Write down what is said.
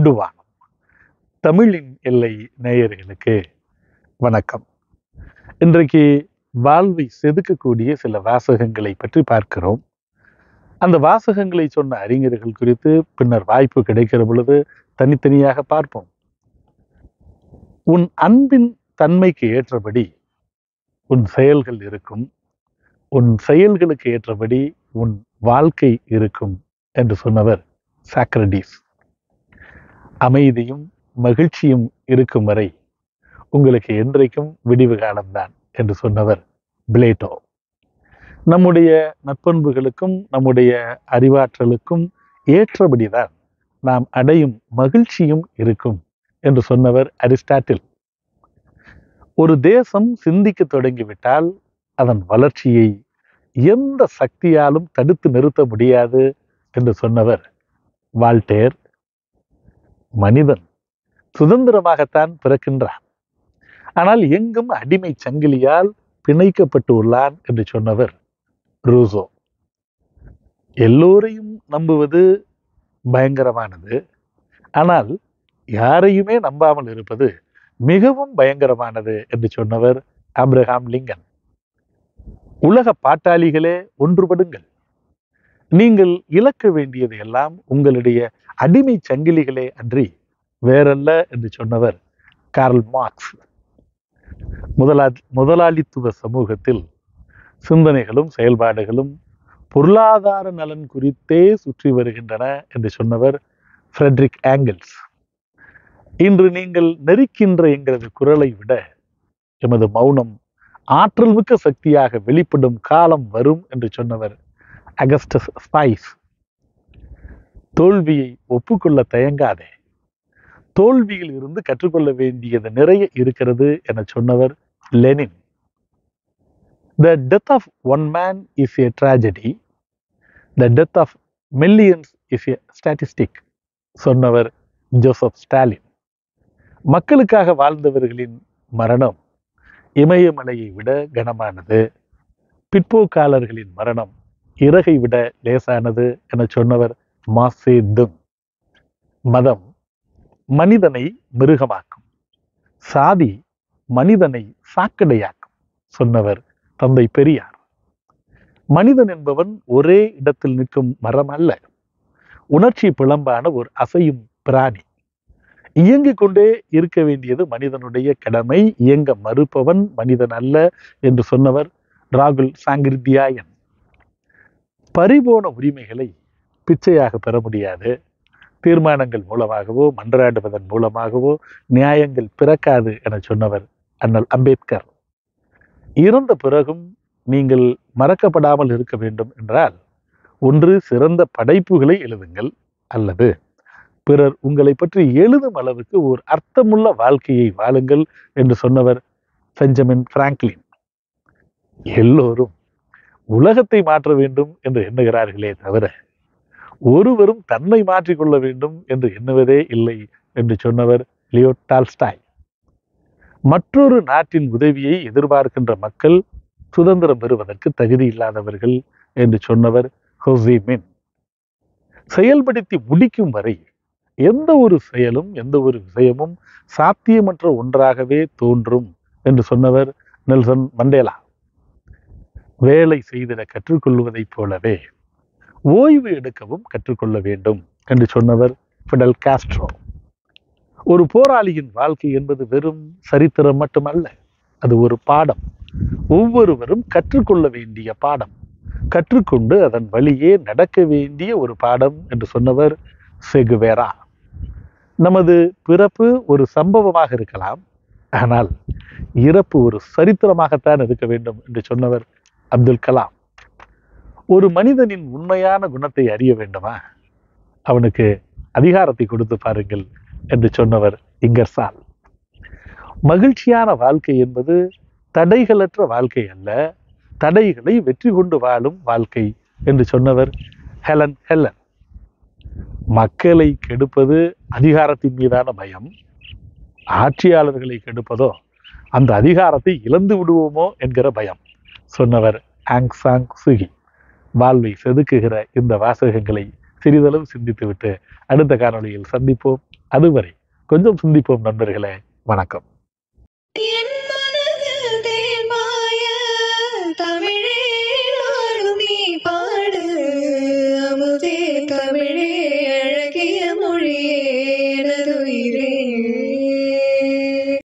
திண்டுவானம் தமிழின் எல்லை நேயர்களுக்கு வணக்கம் இன்றைக்கு வாழ்வை செதுக்கக்கூடிய சில வாசகங்களை பற்றி பார்க்கிறோம் அந்த வாசகங்களை சொன்ன அறிஞர்கள் குறித்து பின்னர் வாய்ப்பு கிடைக்கிற பொழுது தனித்தனியாக பார்ப்போம் உன் அன்பின் தன்மைக்கு ஏற்றபடி உன் செயல்கள் இருக்கும் உன் செயல்களுக்கு ஏற்றபடி உன் வாழ்க்கை இருக்கும் என்று சொன்னவர் சாக்ரடீஸ் அமைதியும் மகிழ்ச்சியும் இருக்கும் வரை உங்களுக்கு என்றைக்கும் விடிவு காலம்தான் என்று சொன்னவர் பிளேட்டோ நம்முடைய நற்பண்புகளுக்கும் நம்முடைய அறிவாற்றலுக்கும் ஏற்றபடிதான் நாம் அடையும் மகிழ்ச்சியும் இருக்கும் என்று சொன்னவர் அரிஸ்டாட்டில் ஒரு தேசம் சிந்திக்க தொடங்கிவிட்டால் அதன் வளர்ச்சியை எந்த சக்தியாலும் தடுத்து நிறுத்த முடியாது என்று சொன்னவர் வால்டேர் மனிதன் சுதந்திரமாகத்தான் பிறக்கின்றான் ஆனால் எங்கும் அடிமை சங்கிலியால் பிணைக்கப்பட்டு உள்ளான் என்று சொன்னவர் ரூசோ எல்லோரையும் நம்புவது பயங்கரமானது ஆனால் யாரையுமே நம்பாமல் இருப்பது மிகவும் பயங்கரமானது என்று சொன்னவர் ஆப்ரஹாம் லிங்கன் உலக பாட்டாளிகளே ஒன்றுபடுங்கள் நீங்கள் இழக்க வேண்டியது எல்லாம் உங்களுடைய அடிமை சங்கிலிகளே அன்றி வேறல்ல என்று சொன்னவர் கார்ல் மார்க்ஸ் முதலா முதலாளித்துவ சமூகத்தில் சிந்தனைகளும் செயல்பாடுகளும் பொருளாதார நலன் குறித்தே சுற்றி வருகின்றன என்று சொன்னவர் ஃப்ரெட்ரிக் ஆங்கிள்ஸ் இன்று நீங்கள் நெருக்கின்ற எங்களது குரலை விட எமது மௌனம் ஆற்றல் மிக்க சக்தியாக வெளிப்படும் காலம் வரும் என்று சொன்னவர் அகஸ்டஸ் ஸ்பைஸ் தோல்வியை ஒப்புக்கொள்ள தயங்காதே தோல்வியில் இருந்து கற்றுக்கொள்ள வேண்டியது நிறைய இருக்கிறது என சொன்னவர் Lenin the death of one man is a tragedy the death of millions is a statistic சொன்னவர் ஜோசப் ஸ்டாலின் மக்களுக்காக வாழ்ந்தவர்களின் மரணம் இமயமலையை விட கனமானது பிற்போக்காளர்களின் மரணம் இறகை விட லேசானது என சொன்னவர் மாசே துங் மதம் மனிதனை மிருகமாக்கும் சாதி மனிதனை சாக்கடையாக்கும் சொன்னவர் தந்தை பெரியார் மனிதன் என்பவன் ஒரே இடத்தில் நிற்கும் மரம் அல்ல உணர்ச்சி பிளம்பான ஒரு அசையும் பிராணி இயங்கிக் கொண்டே இருக்க வேண்டியது மனிதனுடைய கடமை இயங்க மறுப்பவன் மனிதன் அல்ல என்று சொன்னவர் ராகுல் சாங்கிருத்தியாயன் பறிபோன உரிமைகளை பிச்சையாக பெற முடியாது தீர்மானங்கள் மூலமாகவோ மன்றாடுவதன் மூலமாகவோ நியாயங்கள் பிறக்காது என சொன்னவர் அண்ணல் அம்பேத்கர் இறந்த பிறகும் நீங்கள் மறக்கப்படாமல் இருக்க வேண்டும் என்றால் ஒன்று சிறந்த படைப்புகளை எழுதுங்கள் அல்லது பிறர் உங்களை பற்றி எழுதும் அளவுக்கு ஒரு அர்த்தமுள்ள வாழ்க்கையை வாழுங்கள் என்று சொன்னவர் பெஞ்சமின் பிராங்க்லின் எல்லோரும் உலகத்தை மாற்ற வேண்டும் என்று எண்ணுகிறார்களே தவிர ஒருவரும் தன்னை மாற்றிக்கொள்ள வேண்டும் என்று எண்ணுவதே இல்லை என்று சொன்னவர் லியோ டால்ஸ்டாய் மற்றொரு நாட்டின் உதவியை எதிர்பார்க்கின்ற மக்கள் சுதந்திரம் பெறுவதற்கு தகுதி இல்லாதவர்கள் என்று சொன்னவர் ஹோசி மின் செயல்படுத்தி முடிக்கும் வரை எந்த ஒரு செயலும் எந்த ஒரு விஷயமும் சாத்தியமற்ற ஒன்றாகவே தோன்றும் என்று சொன்னவர் நெல்சன் மண்டேலா வேலை செய்திட கற்றுக்கொள்வதைப் போலவே ஓய்வு எடுக்கவும் கற்றுக்கொள்ள வேண்டும் என்று சொன்னவர் ஃபிடல் காஸ்ட்ரோ ஒரு போராளியின் வாழ்க்கை என்பது வெறும் சரித்திரம் மட்டுமல்ல அது ஒரு பாடம் ஒவ்வொருவரும் கற்றுக்கொள்ள வேண்டிய பாடம் கற்றுக்கொண்டு அதன் வழியே நடக்க வேண்டிய ஒரு பாடம் என்று சொன்னவர் செகுவேரா நமது பிறப்பு ஒரு சம்பவமாக இருக்கலாம் ஆனால் இறப்பு ஒரு சரித்திரமாகத்தான் இருக்க வேண்டும் என்று சொன்னவர் அப்துல் கலாம் ஒரு மனிதனின் உண்மையான குணத்தை அறிய வேண்டுமா அவனுக்கு அதிகாரத்தை கொடுத்து பாருங்கள் என்று சொன்னவர் இங்கர்சால் மகிழ்ச்சியான வாழ்க்கை என்பது தடைகளற்ற வாழ்க்கை அல்ல தடைகளை வெற்றி கொண்டு வாழும் வாழ்க்கை என்று சொன்னவர் ஹெலன் ஹெலன் மக்களை கெடுப்பது அதிகாரத்தின் மீதான பயம் ஆட்சியாளர்களை கெடுப்பதோ அந்த அதிகாரத்தை இழந்து விடுவோமோ என்கிற பயம் சொன்னவர் ஆங் சாங் சுகி வாழ்வை செதுக்குகிற இந்த வாசகங்களை சிறிதளவு சிந்தித்துவிட்டு அடுத்த காணொளியில் சந்திப்போம் அதுவரை கொஞ்சம் சிந்திப்போம் நண்பர்களே வணக்கம் என்